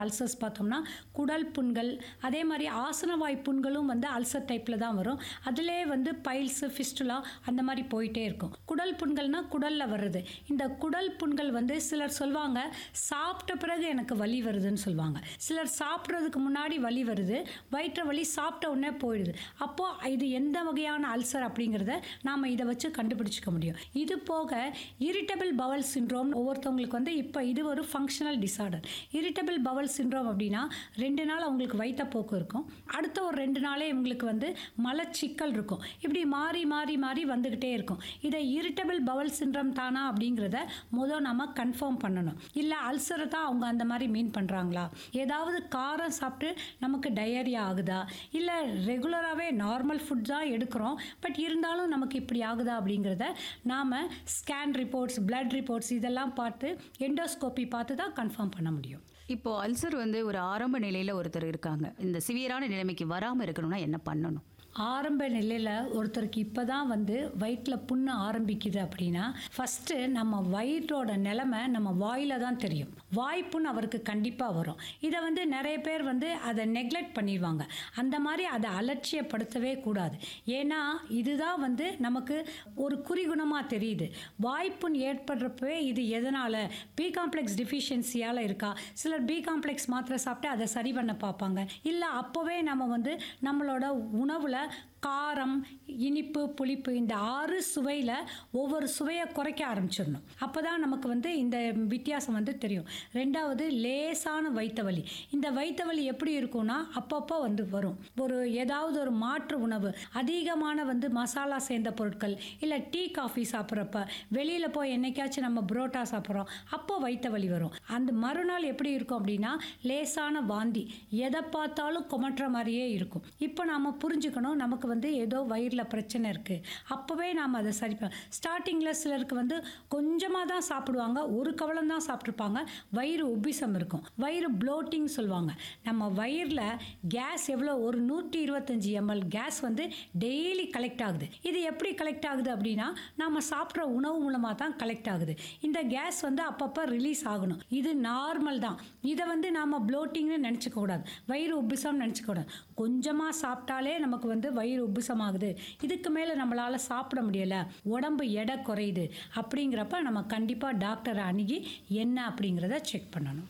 ulcers பார்த்தோம்னா குடல் புண்கள் அதே மாதிரி ஆசனவாய் புண்களும் வந்து அல்சர் டைப்பில் தான் வரும் அதிலே வந்து பைல்ஸு ஃபிஸ்டுலா அந்த மாதிரி போயிட்டே இருக்கும் குடல் புண்கள்னா குடலில் வர்றது இந்த குடல் புண்கள் வந்து சிலர் சொல்லுவாங்க சாப்பிட்ட பிறகு எனக்கு வலி வருதுன்னு சொல்லுவாங்க சிலர் சாப்பிட்றதுக்கு முன்னாடி வலி வருது வயிற்று வலி சாப்பிட்ட உடனே போயிடுது அப்போது இது எந்த வகையான அல்சர் அப்படிங்கிறத நாம் இதை வச்சு கண்டுபிடிச்சிக்க முடியும் இது போக இரிட்டபிள் பவல் சிண்ட்ரோம் ஒவ்வொருத்தவங்களுக்கு வந்து இப்போ இது ஒரு functional disorder irritable bowel syndrome அப்படின்னா ரெண்டு நாள் அவங்களுக்கு வயிற்றப்போக்கு இருக்கும் அடுத்த ஒரு ரெண்டு நாளே இவங்களுக்கு வந்து மலச்சிக்கல் இருக்கும் இப்படி மாறி மாறி மாறி வந்துக்கிட்டே இருக்கும் இதை இரிட்டபிள் பவல் சிண்ட்ரோம் தானா அப்படிங்கிறத முதல் நம்ம கன்ஃபார்ம் பண்ணணும் இல்லை அல்சரை தான் அவங்க அந்த மாதிரி மீன் பண்ணுறாங்களா ஏதாவது காரம் சாப்பிட்டு நமக்கு டயரியா ஆகுதா இல்லை ரெகுலராகவே நார்மல் ஃபுட் தான் எடுக்கிறோம் பட் இருந்தாலும் நமக்கு இப்படி ஆகுதா அப்படிங்கிறத நாம் ஸ்கேன் ரிப்போர்ட்ஸ் பிளட் ரிப்போர்ட்ஸ் இதெல்லாம் பார்த்து எண்டோஸ்கோப்பி பார்த்து தான் கன்ஃபார்ம் பண்ண முடியும் இப்போ அல்சர் வந்து ஒரு ஆரம்ப நிலையில ஒருத்தர் இருக்காங்க இந்த சிவியரான நிலைமைக்கு வராம இருக்கணும்னா என்ன பண்ணணும் ஆரம்ப நிலையில் ஒருத்தருக்கு இப்போ தான் வந்து வயிற்றில் புண்ணு ஆரம்பிக்குது அப்படின்னா ஃபஸ்ட்டு நம்ம வயிற்றோட நிலைமை நம்ம வாயில தான் தெரியும் வாய்ப்புண் அவருக்கு கண்டிப்பாக வரும் இதை வந்து நிறைய பேர் வந்து அதை நெக்லெக்ட் பண்ணிடுவாங்க அந்த மாதிரி அதை அலட்சியப்படுத்தவே கூடாது ஏன்னா இதுதான் வந்து நமக்கு ஒரு குறிகுணமாக தெரியுது வாய்ப்புண் ஏற்படுறப்பவே இது எதனால் பி காம்ப்ளெக்ஸ் டிஃபிஷியன்சியால் இருக்கா சிலர் பி காம்ப்ளெக்ஸ் மாத்திரை சாப்பிட்டு அதை சரி பண்ண பார்ப்பாங்க இல்லை அப்போவே நம்ம வந்து நம்மளோட உணவில் காரம் இனிப்பு புளிப்பு இந்த ஆறு சுவையில் ஒவ்வொரு சுவையை குறைக்க ஆரம்பிச்சிடணும் அப்போ தான் நமக்கு வந்து இந்த வித்தியாசம் வந்து தெரியும் ரெண்டாவது லேசான வயிற்று வலி இந்த வயிற்று வலி எப்படி இருக்கும்னா அப்பப்போ வந்து வரும் ஒரு ஏதாவது ஒரு மாற்று உணவு அதிகமான வந்து மசாலா சேர்ந்த பொருட்கள் இல்லை டீ காஃபி சாப்பிட்றப்ப வெளியில் போய் என்னைக்காச்சும் நம்ம புரோட்டா சாப்பிட்றோம் அப்போ வயிற்று வலி வரும் அந்த மறுநாள் எப்படி இருக்கும் அப்படின்னா லேசான வாந்தி எதை பார்த்தாலும் குமட்டுற மாதிரியே இருக்கும் இப்போ நாம் புரிஞ்சுக்கணும் நமக்கு வந்து ஏதோ வயிறில் பிரச்சனை இருக்குது அப்போவே நாம் அதை சரி பண்ண ஸ்டார்டிங்கில் சிலருக்கு வந்து கொஞ்சமாக தான் சாப்பிடுவாங்க ஒரு கவலம் தான் சாப்பிட்ருப்பாங்க வயிறு உபிசம் இருக்கும் வயிறு ப்ளோட்டிங் சொல்லுவாங்க நம்ம வயிறில் கேஸ் எவ்வளோ ஒரு நூற்றி இருபத்தஞ்சி எம்எல் கேஸ் வந்து டெய்லி கலெக்ட் ஆகுது இது எப்படி கலெக்ட் ஆகுது அப்படின்னா நம்ம சாப்பிட்ற உணவு மூலமாக தான் கலெக்ட் ஆகுது இந்த கேஸ் வந்து அப்பப்போ ரிலீஸ் ஆகணும் இது நார்மல் தான் இதை வந்து நாம் ப்ளோட்டிங்னு நினச்சிக்க கூடாது வயிறு உபிசம் நினச்சிக்க கூடாது கொஞ்சமாக சாப்பிட்டாலே நமக்கு வந்து வயிறு உபிசமாகுது இதுக்கு மேலே நம்மளால் சாப்பிட முடியலை உடம்பு எடை குறையுது அப்படிங்கிறப்ப நம்ம கண்டிப்பாக டாக்டரை அணுகி என்ன அப்படிங்கிறத செக் பண்ணணும்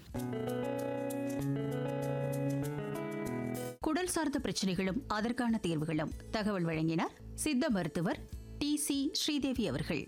குடல் சார்ந்த பிரச்சனைகளும் அதற்கான தீர்வுகளும் தகவல் வழங்கினார் சித்த மருத்துவர் டி சி ஸ்ரீதேவி அவர்கள்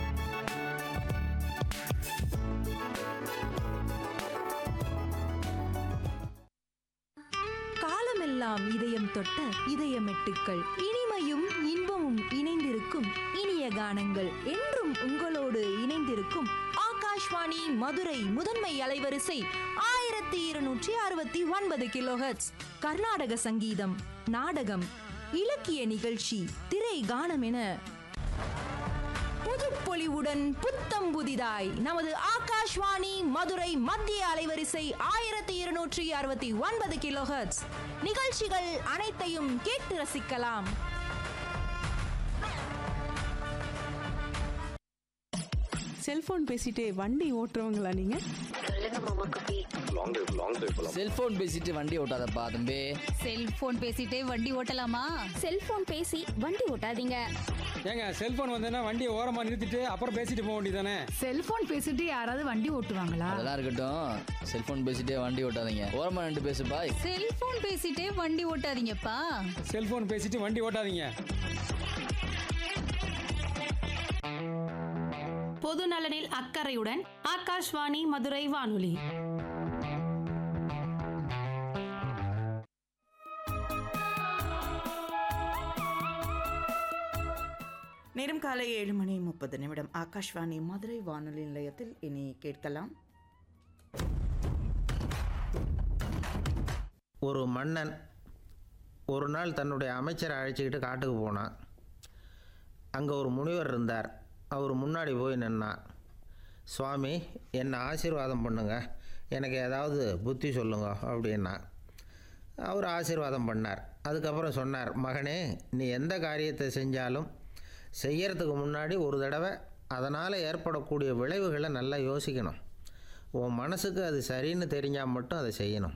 காலமெல்லாம் இதயம் தொட்ட இதயமெட்டுக்கள் இனிமையும் இன்பமும் இணைந்திருக்கும் இனிய கானங்கள் என்றும் உங்களோடு இணைந்திருக்கும் ஆகாஷ்வாணி மதுரை முதன்மை அலைவரிசை ஆயிரத்தி இருநூற்றி அறுபத்தி ஒன்பது கிலோஹெட்ஸ் கர்நாடக சங்கீதம் நாடகம் இலக்கிய நிகழ்ச்சி திரை கானம் என புதுப்பொலிவுடன் புத்தம் புதிதாய் நமது ஆகாஷ்வாணி மதுரை மத்திய அலைவரிசை ஆயிரத்தி இருநூற்றி அறுபத்தி ஒன்பது கிலோஹெர்ட்ஸ் நிகழ்ச்சிகள் அனைத்தையும் கேட்டு ரசிக்கலாம் செல்போன் பேசிட்டே வண்டி ஓட்டுறவங்களா நீங்க செல்போன் பேசிட்டு வண்டி ஓட்டாதப்பா தம்பி செல்போன் பேசிட்டே வண்டி ஓட்டலாமா செல்போன் பேசி வண்டி ஓட்டாதீங்க ஏங்க செல்போன் வந்தேன்னா வண்டியை ஓரமா நிறுத்திட்டு அப்புறம் பேசிட்டு போக வேண்டியதானே செல்போன் பேசிட்டு யாராவது வண்டி ஓட்டுவாங்களா அதெல்லாம் இருக்கட்டும் செல்போன் பேசிட்டே வண்டி ஓட்டாதீங்க ஓரமா நின்று பேசு பாய் செல்போன் பேசிட்டே வண்டி ஓட்டாதீங்கப்பா செல்போன் பேசிட்டு வண்டி ஓட்டாதீங்க பொது நலனில் அக்கறையுடன் ஆகாஷ்வாணி மதுரை வானொலி நேரம் காலை ஏழு மணி முப்பது நிமிடம் ஆகாஷ்வாணி மதுரை வானொலி நிலையத்தில் இனி கேட்கலாம் ஒரு மன்னன் ஒரு நாள் தன்னுடைய அமைச்சரை அழைச்சிக்கிட்டு காட்டுக்கு போனான் அங்கே ஒரு முனிவர் இருந்தார் அவர் முன்னாடி போய் நின்னான் சுவாமி என்னை ஆசீர்வாதம் பண்ணுங்க எனக்கு ஏதாவது புத்தி சொல்லுங்க அப்படின்னா அவர் ஆசீர்வாதம் பண்ணார் அதுக்கப்புறம் சொன்னார் மகனே நீ எந்த காரியத்தை செஞ்சாலும் செய்யறதுக்கு முன்னாடி ஒரு தடவை அதனால் ஏற்படக்கூடிய விளைவுகளை நல்லா யோசிக்கணும் உன் மனசுக்கு அது சரின்னு தெரிஞ்சால் மட்டும் அதை செய்யணும்